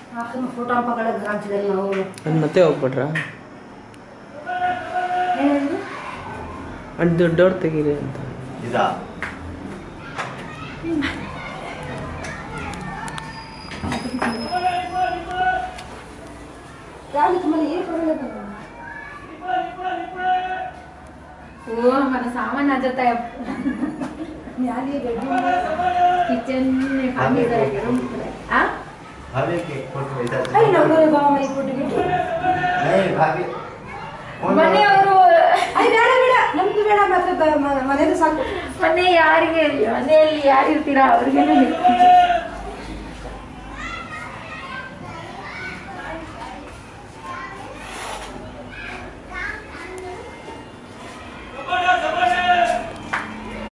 Photo ಪಕ್ಕದ ಕಾಣಿಸಿದೆ ನಾವು ಅದು ಮತ್ತೆ ಹೋಗ್ಬಿಟ್ರಾ ಏನಿದು? ಅದು ದೊಡ್ಡವ್ರು ತೆಗೀರಿ ಅಂತ ಇದಾ ಯಾವ್ದು ತುಂಬಾ ಏನ್ ಬರಲ್ಲ ಓ మన సామాన్ आ जाता है ಯಾರಿಗೆ ಬೆಡ್ರೂಮ್ किचन में खाने का रूम आ भाभी के फोटो इधर ಐ ನಾವು ಬಾವ ಮೈ ಕೊಟ್ಟು ಬಿಟ್ಟು नहीं भाभी ಮನೆಯವರು ಐ ಬೇಡ ಬೇಡ ನಮ್ದು ಬೇಡ ಮಾತ್ರ ಮನೆದು ಸಾಕು ಮನೆ ಯಾರಿಗೆ ಮನೆಯಲ್ಲಿ ಯಾರು ಇರ್ತೀರಾ ಅವ್ರಿಗೇನೆ